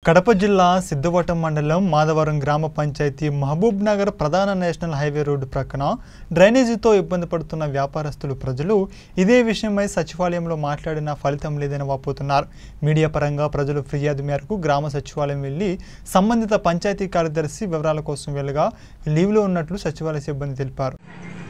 కడప జిల్లా సిద్ధవటం మండలం మాధవరం గ్రామ పంచాయతీ మహబూబ్ నగర్ ప్రధాన నేషనల్ హైవే రోడ్డు ప్రక్కన డ్రైనేజీతో ఇబ్బంది పడుతున్న వ్యాపారస్తులు ప్రజలు ఇదే విషయమై సచివాలయంలో మాట్లాడినా ఫలితం లేదని వాపోతున్నారు మీడియా పరంగా ప్రజలు ఫిర్యాదు మేరకు గ్రామ సచివాలయం వెళ్లి సంబంధిత పంచాయతీ కార్యదర్శి వివరాల కోసం వెళ్ళగా లీవ్లో ఉన్నట్లు సచివాలయ సిబ్బంది తెలిపారు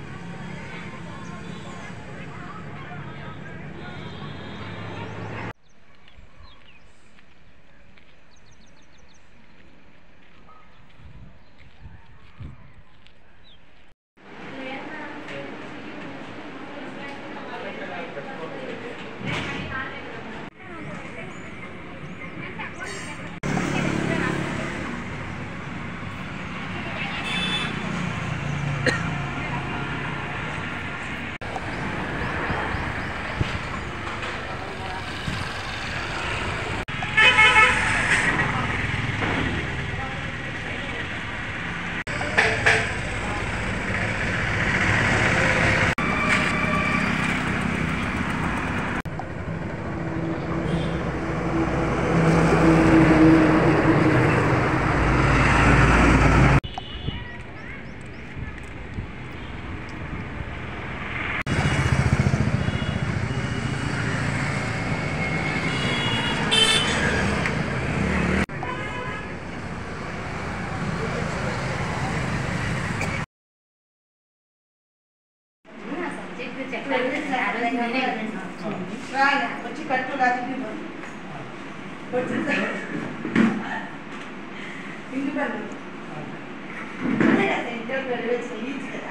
రాలే వచ్చి కట్టు రాజకీయ వచ్చి ఇంటి పని అదే కదా ఇంటర్ వెళ్ళి ఈజీ కదా